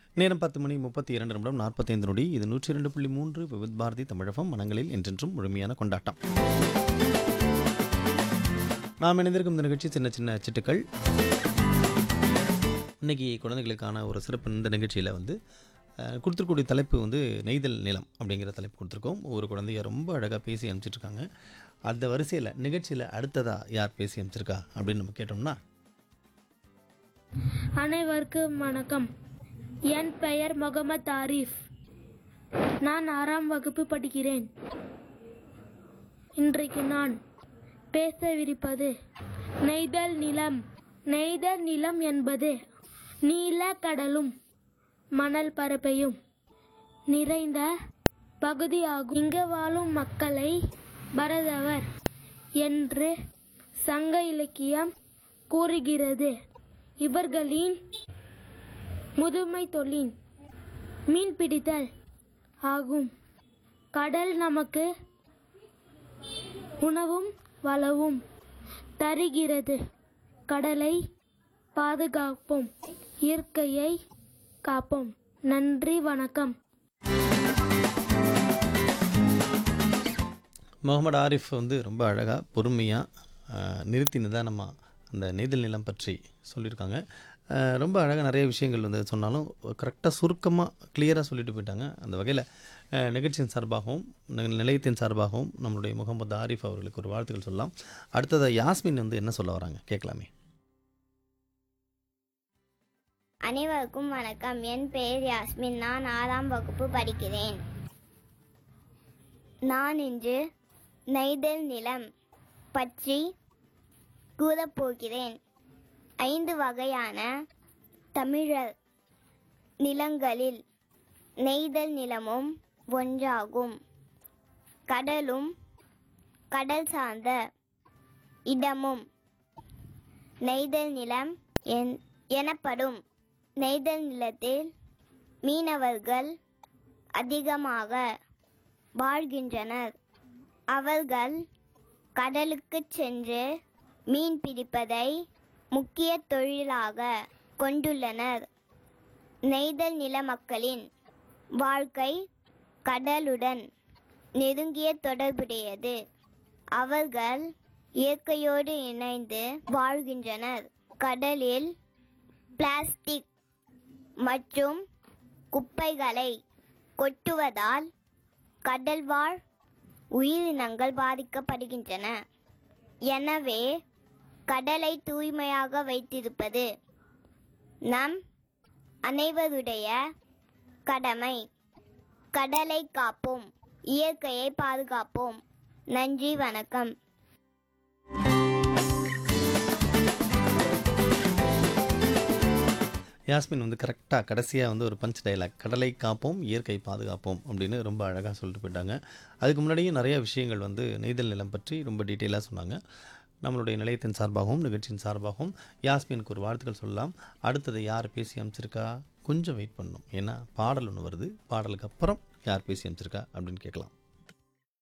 நேரம் பத்து மணி முப்பத்தி இரண்டு நிமிடம் நாற்பத்தைந்து நொடி இது நூற்றி இரண்டு புள்ளி மூன்று விவித் பாரதி தமிழகம் மனங்களில் என்றென்றும் முழுமையான கொண்டாட்டம் நாம் இணைந்திருக்கும் இந்த நிகழ்ச்சி சின்ன சின்ன சிட்டுக்கள் இன்னைக்கு குழந்தைகளுக்கான ஒரு சிறப்பு இந்த நிகழ்ச்சியில் வந்து அஹ், கொடுத்துருக்கூடிய தலைப்பு வந்து நெய்தல் நிலம் அப்படிங்கிற தலைப்பு கொடுத்துருக்கோம் ஒரு குழந்தைய ரொம்ப அழகாக பேசி அனுப்பிச்சிட்ருக்காங்க அந்த வரிசையில் நிகழ்ச்சியில் அடுத்ததாக யார் பேசி அனுப்பிச்சிருக்கா அப்படின்னு நம்ம கேட்டோம்னா அனைவருக்கும் வணக்கம் என் பெயர் முகமது ஆரிஃப் நான் ஆறாம் வகுப்பு படிக்கிறேன் இன்றைக்கு நான் பேசவிருப்பது நெய்தல் நிலம் நெய்தல் நிலம் என்பது நீல கடலும் மணல் பரப்பையும் நிறைந்த பகுதியாகும் இங்கு வாழும் மக்களை பரதவர் என்று சங்க இலக்கியம் கூறுகிறது இவர்களின் முதுமை தொழில் மீன் பிடித்தல் ஆகும் கடல் நமக்கு உணவும் வளவும் தருகிறது கடலை பாதுகாப்போம் இயற்கையை காப்போம் நன்றி வணக்கம் முகமது ஆரிஃப் வந்து ரொம்ப அழகாக பொறுமையாக நிறுத்தி நிதானமாக அந்த நெய்தல் நிலம் பற்றி சொல்லியிருக்காங்க அஹ், ரொம்ப அழகாக நிறைய விஷயங்கள் வந்து சொன்னாலும் கரெக்டாக சுருக்கமாக கிளியராக சொல்லிட்டு போயிட்டாங்க அந்த வகையில் நிகழ்ச்சியின் சார்பாகவும் நி- நிலையத்தின் சார்பாகவும் நம்மளுடைய முகமது ஆரிஃப் அவர்களுக்கு ஒரு வாழ்த்துக்கள் சொல்லலாம் அடுத்ததாக யாஸ்மின் வந்து என்ன சொல்ல வராங்க கேட்கலாமே அனைவருக்கும் வணக்கம் என் பெயர் யாஸ்மின் நான் ஆறாம் வகுப்பு படிக்கிறேன் நான் இன்று நெய்தல் நிலம் பற்றி கூறப்போகிறேன் ஐந்து வகையான தமிழர் நிலங்களில் நெய்தல் நிலமும் ஒன்றாகும் கடலும் கடல் சார்ந்த இடமும் நெய்தல் நிலம் என் எனப்படும் நெய்தல் நிலத்தில் மீனவர்கள் அதிகமாக வாழ்கின்றனர் அவர்கள் கடலுக்குச் சென்று மீன் பிடிப்பதை முக்கிய தொழிலாக கொண்டுள்ளனர் நெய்தல் நில மக்களின் வாழ்க்கை கடலுடன் நெருங்கிய தொடர்புடையது அவர்கள் இயற்கையோடு இணைந்து வாழ்கின்றனர் கடலில் பிளாஸ்டிக் மற்றும் குப்பைகளை கொட்டுவதால் கடல்வாழ் உயிரினங்கள் பாதிக்கப்படுகின்றன எனவே கடலை தூய்மையாக வைத்திருப்பது நம் அனைவருடைய கடமை கடலை காப்போம் இயற்கையை பாதுகாப்போம் நன்றி வணக்கம் யாஸ்மின் வந்து கரெக்டாக கடைசியாக வந்து ஒரு பஞ்ச் டைலாக் கடலை காப்போம் இயற்கை பாதுகாப்போம் அப்படின்னு ரொம்ப அழகாக சொல்லிட்டு போயிட்டாங்க அதுக்கு முன்னாடியே நிறைய விஷயங்கள் வந்து நெய்தல் நிலம் பற்றி ரொம்ப டீட்டெயிலாக சொன்னாங்க நம்மளுடைய நிலையத்தின் சார்பாகவும் நிகழ்ச்சியின் சார்பாகவும் யாஸ்மினுக்கு ஒரு வாழ்த்துக்கள் சொல்லலாம் அடுத்தது யார் பேசி அமைச்சிருக்கா கொஞ்சம் வெயிட் பண்ணணும் ஏன்னா பாடல் ஒன்று வருது பாடலுக்கு அப்புறம் யார் பேசி அமைச்சிருக்கா அப்படின்னு கேட்கலாம்